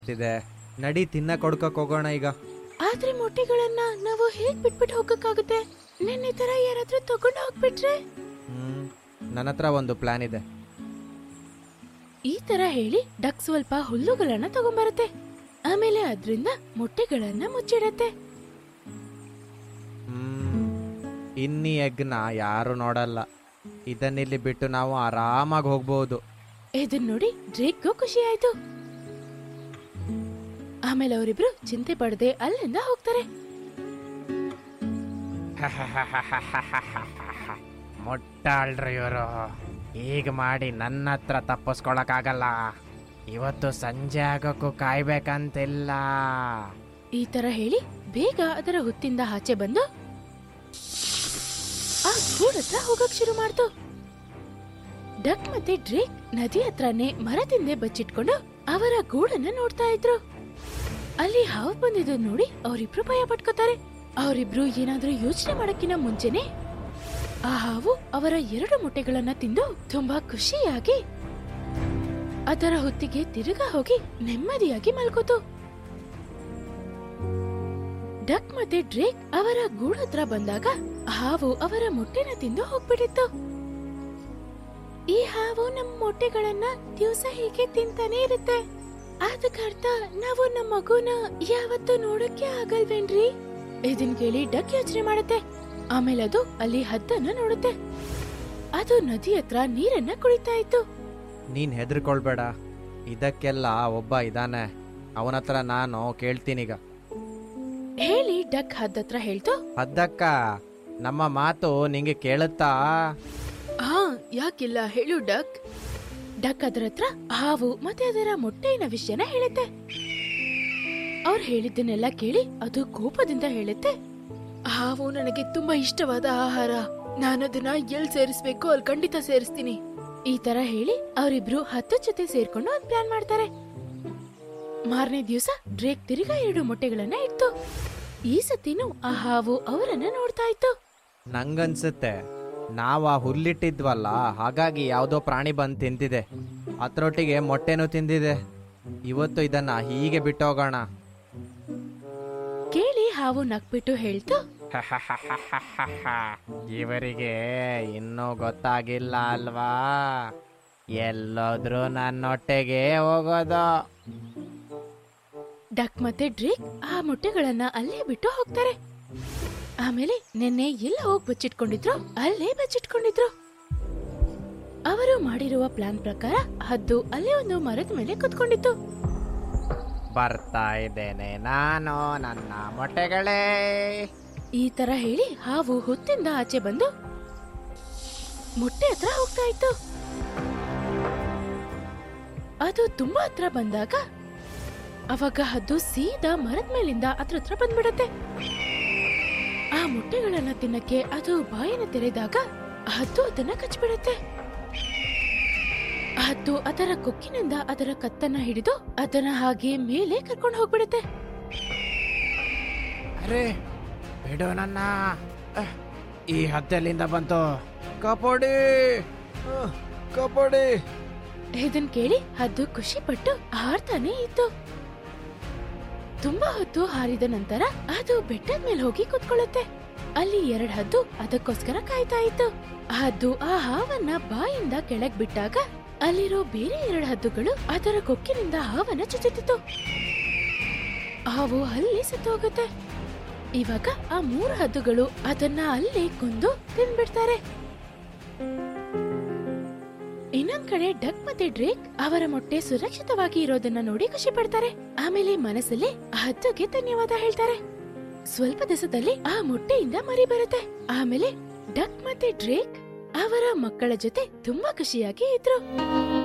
ಇದೆ ನಡಿ ತಿನ್ನ ಕೊಡ್ಕಕ್ ಹೋಗೋಣ ಈಗ ಆದ್ರೆ ಮೊಟ್ಟೆಗಳನ್ನ ನಾವು ಹೇಗ್ ಬಿಟ್ಬಿಟ್ಟು ಹೋಗಕ್ಕಾಗುತ್ತೆ ನಿನ್ನೆ ತರ ಯಾರಾದ್ರೂ ತಗೊಂಡು ಹೋಗ್ಬಿಟ್ರೆ ಹ್ಮ್ ನನ್ನ ಹತ್ರ ಒಂದು ಪ್ಲಾನ್ ಇದೆ ಈ ತರ ಹೇಳಿ ಡಕ್ ಸ್ವಲ್ಪ ಹುಲ್ಲುಗಳನ್ನ ತಗೊಂಬರುತ್ತೆ ಆಮೇಲೆ ಅದ್ರಿಂದ ಮೊಟ್ಟೆಗಳನ್ನ ಮುಚ್ಚಿಡತ್ತೆ ಹ್ಮ್ ಇನ್ನಿ ಎಗ್ನ ಯಾರು ನೋಡಲ್ಲ ಇದನ್ನಿಲ್ಲಿ ಬಿಟ್ಟು ನಾವು ಆರಾಮಾಗಿ ಹೋಗ್ಬೋದು ಇದನ್ ನೋಡಿ ಡ್ರೇಕ್ಗೂ ಖುಷಿ ಆಯ್ತು ಆಮೇಲೆ ಅವರಿಬ್ರು ಚಿಂತೆ ಪಡದೆ ಅಲ್ಲಿಂದ ಹೋಗ್ತಾರೆ ಮುಟ್ಟಾಳ್ರಿ ಇವರು ಈಗ ಮಾಡಿ ನನ್ನ ಹತ್ರ ತಪ್ಪಿಸ್ಕೊಳಕ್ಕಾಗಲ್ಲ ಇವತ್ತು ಸಂಜೆ ಆಗೋಕ್ಕೂ ಕಾಯ್ಬೇಕಂತಿಲ್ಲ ಈ ತರ ಹೇಳಿ ಬೇಗ ಅದರ ಹುತ್ತಿಂದ ಆಚೆ ಬಂದು ಆ ಗೂಡ್ ಹತ್ರ ಹೋಗಕ್ ಶುರು ಮಾಡ್ತು ಡಕ್ ಮತ್ತೆ ಡ್ರೇಕ್ ನದಿ ಹತ್ರನೇ ಮರದಿಂದೆ ಬಚ್ಚಿಟ್ಕೊಂಡು ಅವರ ಗೂಡನ್ನ ನೋಡ್ತಾ ಇದ್ರು ಅಲ್ಲಿ ಹಾವು ಬಂದಿದ್ದು ನೋಡಿ ಅವರಿಬ್ರು ಭಯ ಪಟ್ಕೋತಾರೆ ಅವರಿಬ್ರು ಏನಾದ್ರೂ ಯೋಚನೆ ಮಾಡಕ್ಕಿನ ಮುಂಚೆನೆ ಆ ಹಾವು ಅವರ ಎರಡು ಮೊಟ್ಟೆಗಳನ್ನ ತಿಂದು ತುಂಬಾ ಖುಷಿಯಾಗಿ ಅದರ ಹೊತ್ತಿಗೆ ತಿರುಗಾ ಹೋಗಿ ನೆಮ್ಮದಿಯಾಗಿ ಮಲ್ಕೋತು ಡಕ್ ಮತ್ತೆ ಡ್ರೇಕ್ ಅವರ ಗೂಡು ಹತ್ರ ಬಂದಾಗ ಹಾವು ಅವರ ಮೊಟ್ಟೆನ ತಿಂದು ಹೋಗ್ಬಿಟ್ಟಿತ್ತು ಈ ಹಾವು ನಮ್ಮ ಮೊಟ್ಟೆಗಳನ್ನ ದಿವಸ ಹೀಗೆ ತಿಂತಾನೆ ಇರುತ್ತೆ ಅದಕ್ಕರ್ಥ ನಾವು ನಮ್ಮ ಮಗುನ ಯಾವತ್ತೂ ನೋಡಕ್ಕೆ ಆಗಲ್ವೇನ್ರಿ ಇದನ್ ಕೇಳಿ ಡಕ್ ಯೋಚನೆ ಮಾಡುತ್ತೆ ಆಮೇಲೆ ಅದು ಅಲ್ಲಿ ಹದ್ದನ್ನ ನೋಡುತ್ತೆ ಅದು ನದಿ ಹತ್ರ ನೀರನ್ನ ಕುಡಿತಾ ಇತ್ತು ನೀನ್ ಹೆದರ್ಕೊಳ್ಬೇಡ ಇದಕ್ಕೆಲ್ಲ ಒಬ್ಬ ಇದಾನೆ ಅವನ ಹತ್ರ ನಾನು ಕೇಳ್ತೀನೀಗ ಹೇಳಿ ಡಕ್ ಹದ್ದತ್ರ ಹೇಳ್ತು ಅದಕ್ಕ ನಮ್ಮ ಮಾತು ನಿಂಗೆ ಕೇಳುತ್ತಾ ಹಾ ಯಾಕಿಲ್ಲ ಹೇಳು ಡಕ್ ಡಕ್ ಅದರ ಹತ್ರ ಹಾವು ಮತ್ತೆ ಅದರ ಮೊಟ್ಟೆಯಿನ ವಿಷಯನ ಹೇಳುತ್ತೆ ಅವ್ರು ಹೇಳಿದ್ದನ್ನೆಲ್ಲ ಕೇಳಿ ಅದು ಕೋಪದಿಂದ ಹೇಳುತ್ತೆ ಹಾವು ನನಗೆ ತುಂಬಾ ಇಷ್ಟವಾದ ಆಹಾರ ನಾನದನ್ನ ಎಲ್ ಸೇರಿಸ್ಬೇಕು ಅಲ್ಲಿ ಖಂಡಿತ ಸೇರಿಸ್ತೀನಿ ಈ ತರ ಹೇಳಿ ಅವರಿಬ್ರು ಹತ್ತು ಜೊತೆ ಸೇರ್ಕೊಂಡು ಒಂದ್ ಪ್ಲಾನ್ ಮಾಡ್ತಾರೆ ಮಾರನೇ ದಿವಸ ಡ್ರೇಕ್ ತಿರ್ಗಾ ಎರಡು ಮೊಟ್ಟೆಗಳನ್ನ ಇತ್ತು ಈ ಸತಿನೂ ಆ ಹಾವು ಅವರನ್ನ ನೋಡ್ತಾ ಇತ್ತು ನಂಗನ್ಸುತ್ತೆ ನಾವು ಆ ಹುಲ್ಲಿಟ್ಟಿದ್ವಲ್ಲ ಹಾಗಾಗಿ ಯಾವುದೋ ಪ್ರಾಣಿ ಬಂದು ತಿಂತಿದೆ ಅದ್ರೊಟ್ಟಿಗೆ ಮೊಟ್ಟೆನೂ ತಿಂದಿದೆ ಇವತ್ತು ಇದನ್ನ ಹೀಗೆ ಬಿಟ್ಟೋಗೋಣ ಕೇಳಿ ಹಾವು ನಕ್ಬಿಟ್ಟು ಹೇಳ್ತು ಇವರಿಗೆ ಇನ್ನೂ ಗೊತ್ತಾಗಿಲ್ಲ ಅಲ್ವಾ ಎಲ್ಲೋದ್ರೂ ನನ್ನೊಟ್ಟೆಗೆ ಹೋಗೋದು ಡಕ್ ಮತ್ತೆ ಡ್ರೇಕ್ ಆ ಮೊಟ್ಟೆಗಳನ್ನ ಅಲ್ಲೇ ಬಿಟ್ಟು ಹೋಗ್ತಾರೆ ಆಮೇಲೆ ನಿನ್ನೆ ಎಲ್ಲ ಹೋಗಿ ಬಚ್ಚಿಟ್ಕೊಂಡಿದ್ರು ಅಲ್ಲೇ ಬಚ್ಚಿಟ್ಕೊಂಡಿದ್ರು ಅವರು ಮಾಡಿರುವ ಪ್ಲಾನ್ ಪ್ರಕಾರ ಹದ್ದು ಅಲ್ಲೇ ಒಂದು ಮರದ ಮೇಲೆ ಕುತ್ಕೊಂಡಿತ್ತು ಬರ್ತಾ ಇದ್ದೇನೆ ನಾನು ನನ್ನ ಮೊಟ್ಟೆಗಳೇ ಈ ತರ ಹೇಳಿ ಹಾವು ಹುತ್ತಿಂದ ಆಚೆ ಬಂದು ಮೊಟ್ಟೆ ಹತ್ರ ಹೋಗ್ತಾ ಇತ್ತು ಅದು ತುಂಬಾ ಹತ್ರ ಬಂದಾಗ ಅವಾಗ ಹದ್ದು ಸೀದಾ ಮರದ ಮೇಲಿಂದ ಅದ್ರ ಹತ್ರ ಬಂದ್ಬಿಡತ್ತೆ ಆ ಮೊಟ್ಟೆಗಳನ್ನ ತಿನ್ನಕ್ಕೆ ಅದು ಬಾಯನ್ನು ತೆರೆದಾಗ ಹದ್ದು ಅದನ್ನ ಕಚ್ಬಿಡತ್ತೆ ಹದ್ದು ಅದರ ಕೊಕ್ಕಿನಿಂದ ಅದರ ಕತ್ತನ್ನ ಹಿಡಿದು ಅದನ್ನ ಹಾಗೆ ಮೇಲೆ ಕರ್ಕೊಂಡು ಹೋಗ್ಬಿಡತ್ತೆ ಅರೆ ಬಿಡು ನನ್ನ ಅಹ್, ಈ ಹತ್ತೆಲಿಂದ ಬಂತು ಕಪೋಡಿ ಅಹ್, ಕಪೋಡಿ ಇದನ್ ಕೇಳಿ ಹದ್ದು ಖುಷಿ ಪಟ್ಟು ಹಾರ್ತಾನೆ ಇತ್ತು ತುಂಬಾ ಹೊತ್ತು ಹಾರಿದ ನಂತರ ಅದು ಬೆಟ್ಟದ ಮೇಲೆ ಹೋಗಿ ಕುತ್ಕೊಳ್ಳುತ್ತೆ ಅಲ್ಲಿ ಎರಡ್ ಹದ್ದು ಅದಕ್ಕೋಸ್ಕರ ಕಾಯ್ತಾ ಇತ್ತು ಹದ್ದು ಆ ಹಾವನ್ನ ಬಾಯಿಂದ ಕೆಳಗ್ ಬಿಟ್ಟಾಗ ಅಲ್ಲಿರೋ ಬೇರೆ ಎರಡು ಹದ್ದುಗಳು ಅದರ ಕೊಕ್ಕಿನಿಂದ ಹಾವನ್ನ ಚುಚ್ಚುತ್ತಿತ್ತು ಹಾವು ಅಲ್ಲಿ ಸತ್ತೋಗುತ್ತೆ ಇವಾಗ ಆ ಮೂರು ಹದ್ದುಗಳು ಅದನ್ನ ಅಲ್ಲಿ ಕೊಂದು ತಿನ್ಬಿಡ್ತಾರೆ ಇನ್ನೊಂದ್ ಕಡೆ ಡಕ್ ಮತ್ತೆ ಡ್ರೇಕ್ ಅವರ ಮೊಟ್ಟೆ ಸುರಕ್ಷಿತವಾಗಿ ಇರೋದನ್ನ ನೋಡಿ ಖುಷಿ ಪಡ್ತಾರೆ ಆಮೇಲೆ ಮನಸ್ಸಲ್ಲಿ ಹದ್ದುಗೆ ಧನ್ಯವಾದ ಹೇಳ್ತಾರೆ ಸ್ವಲ್ಪ ದಿವಸದಲ್ಲಿ ಆ ಮೊಟ್ಟೆಯಿಂದ ಮರಿ ಬರುತ್ತೆ ಆಮೇಲೆ ಡಕ್ ಮತ್ತೆ ಡ್ರೇಕ್ ಅವರ ಮಕ್ಕಳ ಜೊತೆ ತುಂಬಾ ಖುಷಿಯಾಗಿ ಇದ್ರು